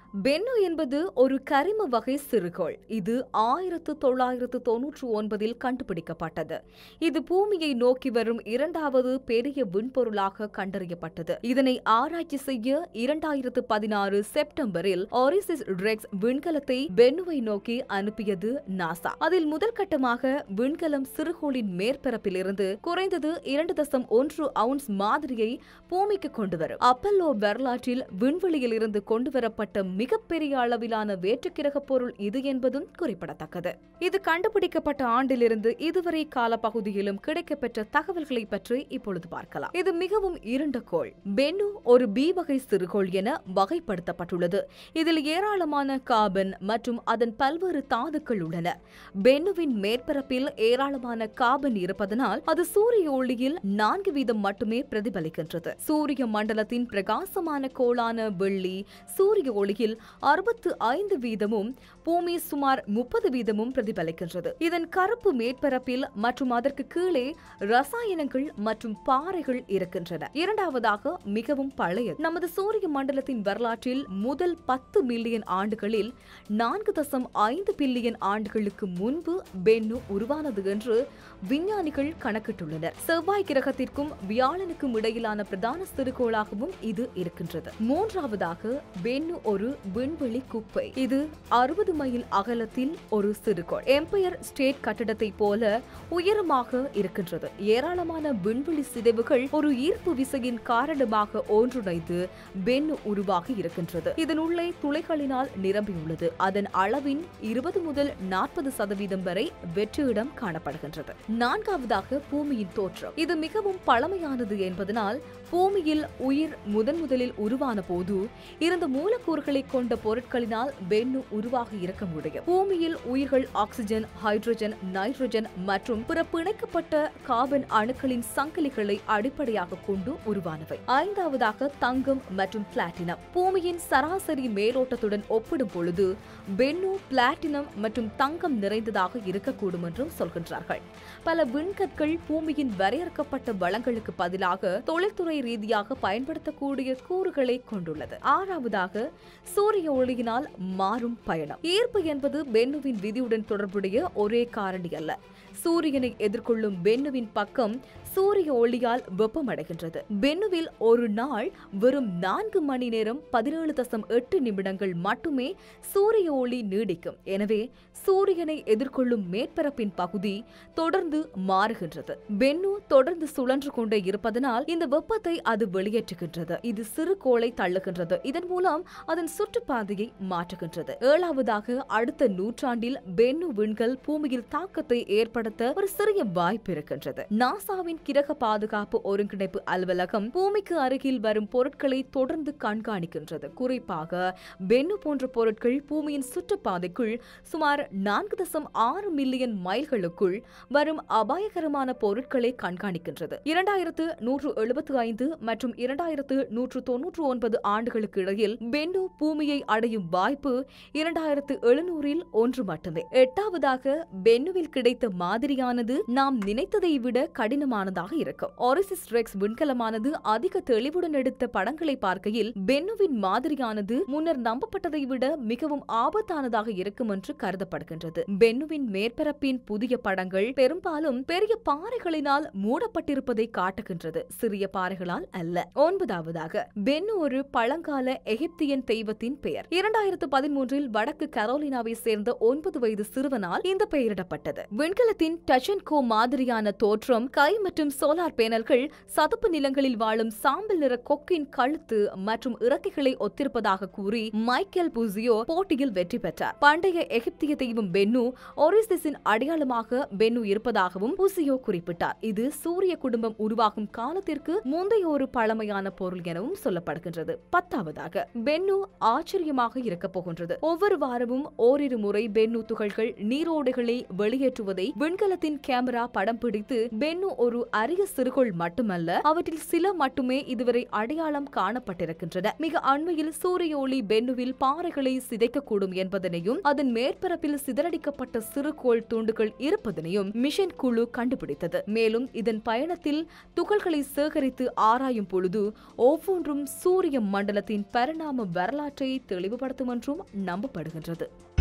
pen என்பது ஒரு கரிம வகை சிறுகோள் இது ஆயிரத்து தொள்ளாயிரத்து தொன்னூற்று ஒன்பதில் கண்டுபிடிக்கப்பட்டது இது பூமியை நோக்கி வரும் இரண்டாவது பெரிய விண்பொருளாக கண்டறியப்பட்டது இதனை ஆராய்ச்சி செய்ய இரண்டாயிரத்து பதினாறு செப்டம்பரில் ஆரிசிஸ் ரெக்ஸ் விண்கலத்தை பென்னுவை நோக்கி அனுப்பியது நாசா அதில் முதல் கட்டமாக விண்கலம் சிறுகோளின் மேற்பரப்பிலிருந்து குறைந்தது இரண்டு தசம் ஒன்று அவுன்ஸ் மாதிரியை பூமிக்கு கொண்டு வரும் அப்பல்லோ வரலாற்றில் விண்வெளியில் இருந்து கொண்டுவரப்பட்ட மிகப்பெரிய அளவிலான வேற்றுக்கிரக பொருள் இது என்பதும் குறிப்பிடத்தக்கது இது கண்டுபிடிக்கப்பட்ட ஆண்டிலிருந்து இதுவரை காலப்பகுதியிலும் கிடைக்கப்பெற்ற தகவல்களை பற்றி இப்பொழுது பார்க்கலாம் இது மிகவும் இருண்ட கோள் பென்னு ஒரு பி வகை சிறுகோள் என வகைப்படுத்தப்பட்டுள்ளது இதில் ஏராளமான கார்பன் மற்றும் அதன் பல்வேறு தாதுக்கள் உள்ளன பென்னுவின் மேற்பரப்பில் ஏராளமான கார்பன் இருப்பதனால் அது சூரிய ஒளியில் நான்கு வீதம் மட்டுமே பிரதிபலிக்கின்றது சூரிய மண்டலத்தின் பிரகாசமான கோளான வெள்ளி சூரிய ஒளியில் அறுபத்து ஐந்து வீதமும் பூமி சுமார் முப்பது வீதமும் பிரதிபலிக்கின்றது இதன் கருப்பு மேற்பரப்பில் மற்றும் அதற்கு கீழே ரசாயனங்கள் மற்றும் பாறைகள் இருக்கின்றன இரண்டாவதாக மிகவும் பழையது நமது சூரிய மண்டலத்தின் வரலாற்றில் முதல் பத்து மில்லியன் ஆண்டுகளில் நான்கு தசம் ஐந்து பில்லியன் ஆண்டுகளுக்கு முன்பு பென்னு உருவானது என்று விஞ்ஞானிகள் கணக்கிட்டுள்ளனர் செவ்வாய் கிரகத்திற்கும் வியாழனுக்கும் இடையிலான பிரதான சிறுகோளாகவும் இது இருக்கின்றது மூன்றாவதாக பென்னு ஒரு விண்வெளி குப்பை இது அறுபது மைல் அகலத்தில் ஒரு சிறுகோள் எம்பயர் ஸ்டேட் கட்டடத்தை போல உயரமாக இருக்கின்றது ஏராளமான விண்வெளி சிதைவுகள் ஒரு ஈர்ப்பு விசையின் காரணமாக ஒன்றிணைந்து பென்னு உருவாகி இருக்கின்றது இதன் உள்ளே துளைகளினால் நிரம்பியுள்ளது அதன் அளவின் இருபது முதல் நாற்பது சதவீதம் வரை வெற்றிடம் காணப்படுகின்றது நான்காவதாக பூமியின் தோற்றம் இது மிகவும் பழமையானது என்பதனால் பூமியில் உயிர் முதன் முதலில் உருவான போது இருந்த மூலக்கூறுகளை கொண்ட பொருட்களினால் பென்னு உருவாகி இருக்க முடியும் பூமியில் உயிர்கள் ஆக்சிஜன் ஹைட்ரஜன் நைட்ரஜன் மற்றும் பிற பிணைக்கப்பட்ட கார்பன் அணுக்களின் சங்கிலிகளை அடிப்படையாக கொண்டு உருவானவை ஐந்தாவதாக தங்கம் மற்றும் பிளாட்டினம் பூமியின் சராசரி மேலோட்டத்துடன் ஒப்பிடும் பொழுது பென்னு பிளாட்டினம் மற்றும் தங்கம் நிறைந்ததாக இருக்கக்கூடும் என்றும் சொல்கின்றார்கள் பல விண்கற்கள் பூமியின் வரையறுக்கப்பட்ட வளங்களுக்கு பதிலாக தொழில்துறை ரீதியாக பயன்படுத்தக்கூடிய கூறுகளை கொண்டுள்ளது ஆறாவதாக சூரிய ஒளியினால் மாறும் பயணம் ஈர்ப்பு என்பது பென்னுவின் விதியுடன் தொடர்புடைய ஒரே காரணி அல்ல சூரியனை எதிர்கொள்ளும் பென்னுவின் பக்கம் சூரிய ஒளியால் வெப்பமடைகின்றது பென்னுவில் ஒரு நாள் வெறும் நான்கு மணி நேரம் பதினேழு தசம் எட்டு நிமிடங்கள் மட்டுமே சூரிய ஒளி நீடிக்கும் எனவே சூரியனை எதிர்கொள்ளும் மேற்பரப்பின் பகுதி தொடர்ந்து மாறுகின்றது பென்னு தொடர்ந்து சுழன்று கொண்டே இருப்பதனால் இந்த வெப்பத்தை அது வெளியேற்றுகின்றது இது சிறு கோளை தள்ளுகின்றது இதன் மூலம் அதன் சுற்றுப்பாதையை மாற்றுகின்றது ஏழாவதாக அடுத்த நூற்றாண்டில் பென்னு விண்கல் பூமியில் தாக்கத்தை ஏற்படுத்த ஒரு சிறிய வாய்ப்பு இருக்கின்றது நாசாவின் கிரக பாதுகாப்பு ஒருங்கிணைப்பு அலுவலகம் பூமிக்கு அருகில் வரும் பொருட்களை தொடர்ந்து கண்காணிக்கின்றது குறிப்பாக பென்னு போன்ற பொருட்கள் பூமியின் சுற்றுப்பாதைக்குள் சுமார் நான்கு தசம் ஆறு மில்லியன் மைல்களுக்குள் வரும் அபாயகரமான பொருட்களை கண்காணிக்கின்றது இரண்டாயிரத்து நூற்று எழுபத்து ஐந்து மற்றும் இரண்டாயிரத்து நூற்று தொன்னூற்று ஒன்பது ஆண்டுகளுக்கு இடையில் பென்னு பூமியை அடையும் வாய்ப்பு இரண்டாயிரத்து எழுநூறில் ஒன்று மட்டுமே எட்டாவதாக பென்னுவில் கிடைத்த மாதிரியானது நாம் நினைத்ததை விட கடினமானதாக இருக்கும் ஒரிசிஸ் ரெக்ஸ் விண்கலமானது அதிக தெளிவுடன் எடுத்த படங்களை பார்க்கையில் பென்னுவின் மாதிரியானது முன்னர் நம்பப்பட்டதை விட மிகவும் ஆபத்தானதாக இருக்கும் என்று கருதப்படுகின்றது பென்னுவின் மேற்பரப்பின் புதிய படங்கள் பெரும்பாலும் பெரிய பாறைகளினால் மூடப்பட்டிருப்பதை காட்டுகின்றது சிறிய பாறைகளால் அல்ல ஒன்பதாவதாக பென்னு ஒரு பழங்கால எகிப்தியன் தெய்வத்தின் பெயர் இரண்டாயிரத்து பதிமூன்றில் வடக்கு கரோலினாவை சேர்ந்த ஒன்பது வயது சிறுவனால் இந்த பெயரிடப்பட்டது விண்கலத்தின் டச் அண்ட் கோ மாதிரியான தோற்றம் கை மற்றும் சோலார் பேனல்கள் சதுப்பு நிலங்களில் வாழும் சாம்பல் நிற கொக்கின் கழுத்து மற்றும் இறக்கைகளை ஒத்திருப்பதாக கூறி மைக்கேல் புசியோ போட்டியில் வெற்றி பெற்றார் பண்டைய எகிப்திய தெய்வம் பென்னு ஒரிசிஸின் அடையாளமாக பென்னு இருப்பதாகவும் புசியோ குறிப்பிட்டார் இது சூரிய குடும்பம் உருவாகும் காலத்திற்கு முந்தைய ஒரு பழமையான பொருள் எனவும் சொல்லப்படுகின்றது பத்தாவதாக பென்னு ஆச்சரியமாக இருக்கப் போகின்றது ஒவ்வொரு வாரமும் ஓரிரு முறை பென்னு துகள்கள் நீரோடைகளை வெளியேற்றுவதை விண்கலத்தின் கேமரா படம் பிடித்து பென்னு ஒரு அரிய சிறுகோள் மட்டுமல்ல அவற்றில் சில மட்டுமே இதுவரை அடையாளம் காணப்பட்டிருக்கின்றன மிக அண்மையில் சூரிய ஒளி பென்னுவில் பாறைகளை சிதைக்கக்கூடும் என்பதனையும் அதன் மேற்பரப்பில் சிதறடிக்கப்பட்ட சிறுகோள் துண்டுகள் இருப்பதனையும் மிஷன் குழு கண்டுபிடித்தது மேலும் இதன் பயணத்தில் துகள்களை சேகரித்து ஆராயும் பொழுது ஒவ்வொன்றும் சூரிய மண்டலத்தின் பரிணாம வரலாற்றை தெளிவுபடுத்தும் என்றும் நம்பப்படுகின்றது